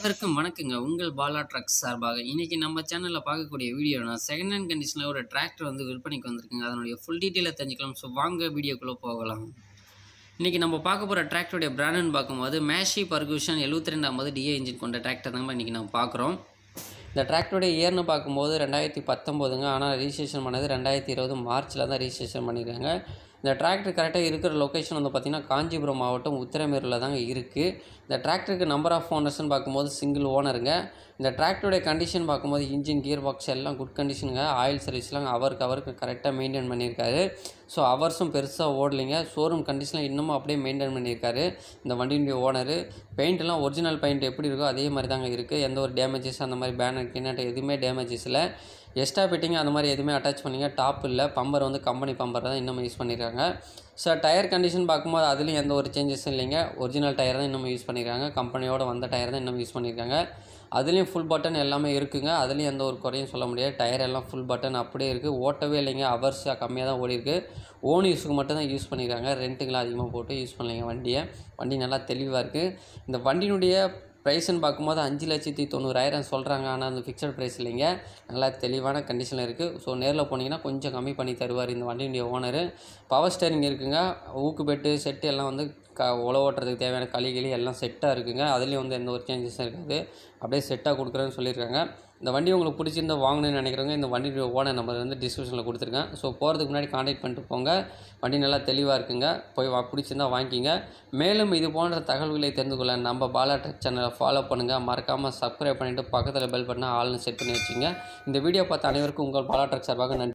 அனைவருக்கும் வணக்கங்க உங்கள் பாலா ட்ரக்ஸ் சார்பாக இன்றைக்கி நம்ம சேனலில் பார்க்கக்கூடிய வீடியோனா செகண்ட் ஹேண்ட் கண்டிஷனில் ஒரு டிராக்டர் வந்து விற்பனைக்கு வந்திருக்குங்க அதனுடைய ஃபுல் டீட்டெயிலை தெரிஞ்சுக்கலாம் ஸோ வாங்க வீடியோக்குள்ளே போகலாம் இன்றைக்கி நம்ம பார்க்க போகிற டிராக்டருடைய பிராண்டுன்னு பார்க்கும்போது மேஷி பர்கூஷன் எழுபத்தி ரெண்டாவது டிஏ இன்ஜின் கொண்ட டிராக்டர் தாங்க இன்றைக்கி நம்ம பார்க்குறோம் இந்த டிராக்டருடைய இயர்னு பார்க்கும்போது ரெண்டாயிரத்தி பத்தொம்போதுங்க ஆனால் ரிஜிஸ்ட்ரேஷன் பண்ணது ரெண்டாயிரத்தி இருபது மார்ச்சில் தான் ரிஜிஸ்ட்ரேஷன் பண்ணியிருக்காங்க இந்த டிராக்டர் கரெக்டாக இருக்கிற லொக்கேஷன் வந்து பார்த்திங்கன்னா காஞ்சிபுரம் மாவட்டம் உத்திரமேரூரில் தாங்க இருக்குது இந்த டிராக்டருக்கு நம்பர் ஆஃப் ஓனர்ஸ்னு பார்க்கும்போது சிங்கிள் ஓனருங்க இந்த டிராக்டருடைய கண்டிஷன் பார்க்கும்போது இன்ஜின் கியர் பாக்ஸ் எல்லாம் குட் கண்டிஷனுங்க ஆயில் சர்வீஸ்லாம் அவருக்கு அவருக்கு கரெக்டாக மெயின்டைன் பண்ணியிருக்காரு ஸோ ஹவர்ஸும் பெருசாக ஓடலைங்க ஷோரூம் கண்டிஷனில் இன்னமும் அப்படியே மெயின்டைன் பண்ணியிருக்காரு இந்த வண்டியினுடைய ஓனரு பெயிண்ட்லாம் ஒரிஜினல் பெயிண்ட் எப்படி இருக்கோ அதே மாதிரி தாங்க இருக்குது எந்த ஒரு டேமேஜஸ் அந்த மாதிரி பேனர் கிண்ணட்டு எதுவுமே டேமேஜஸ் இல்லை எக்ஸ்ட்ரா ஃபிட்டிங் அந்த மாதிரி எதுவுமே அட்டாச் பண்ணிங்க டாப் இல்லை பம்பர் வந்து கம்பெனி பம்பர் தான் இன்னும் யூஸ் பண்ணியிருக்காங்க ஸோ டயர் கண்டிஷன் பார்க்கும்போது அதுலேயும் எந்த ஒரு சேஞ்சஸும் இல்லைங்க ஒரிஜினல் டயர் தான் இன்னும் யூஸ் பண்ணியிருக்காங்க கம்பெனியோட வந்த டயர் தான் இன்னும் யூஸ் பண்ணியிருக்காங்க அதுலேயும் ஃபுல் பட்டன் எல்லாமே இருக்குங்க அதுலேயும் எந்த ஒரு குறையும் சொல்ல முடியாது டயர் எல்லாம் ஃபுல் பட்டன் அப்படியே இருக்குது ஓட்டவே இல்லைங்க ஹவர்ஸ் கம்மியாக தான் ஓடி இருக்கு ஓன் யூஸுக்கு மட்டும் தான் யூஸ் பண்ணியிருக்காங்க ரெண்ட்டுக்கெலாம் அதிகமாக போட்டு யூஸ் பண்ணலைங்க வண்டியை வண்டி நல்லா தெளிவாக இருக்குது இந்த வண்டியினுடைய ப்ரைஸ்ன்னு பார்க்கும்போது அஞ்சு லட்சத்தி தொண்ணூறாயிரம் சொல்கிறாங்க ஆனால் அந்த ஃபிக்ஸட் ப்ரைஸ் இல்லைங்க நல்லா தெளிவான கண்டிஷனில் இருக்குது ஸோ நேரில் போனீங்கன்னா கொஞ்சம் கம்மி பண்ணி தருவார் இந்த வண்டியுடைய ஓனரு பவர் ஸ்டேரிங் இருக்குங்க ஊக்கு பெட்டு செட்டு எல்லாம் வந்து க உழவு ஓட்டுறதுக்கு தேவையான களி கிளி எல்லாம் செட்டாக இருக்குங்க அதுலேயும் வந்து எந்த ஒரு சேஞ்சஸும் இருக்காது அப்படியே செட்டாக கொடுக்குறேன்னு சொல்லியிருக்காங்க இந்த வண்டி உங்களுக்கு பிடிச்சிருந்தா வாங்கணும்னு நினைக்கிறவங்க இந்த வண்டியுடைய ஓனர் நம்பர் வந்து டிஸ்கிரிப்ஷனில் கொடுத்துருக்கேன் ஸோ போகிறதுக்கு முன்னாடி காண்டாக்ட் பண்ணிட்டு போங்க வண்டி நல்லா தெளிவாக இருக்குங்க போய் வா பிடிச்சிருந்தா வாங்கிக்கிங்க மேலும் இது போன்ற தகவல்களை தெரிந்து கொள்ள நம்ம பாலா டெக் சேனலை ஃபாலோ பண்ணுங்கள் மறக்காமல் சப்ஸ்கிரைப் பண்ணிவிட்டு பக்கத்தில் பெல் பட்டனை ஆள்னு செட் பண்ணி வச்சுங்க இந்த வீடியோ பார்த்த அனைவருக்கும் உங்கள் பாலா ட்ரக் சார்பாக நன்றி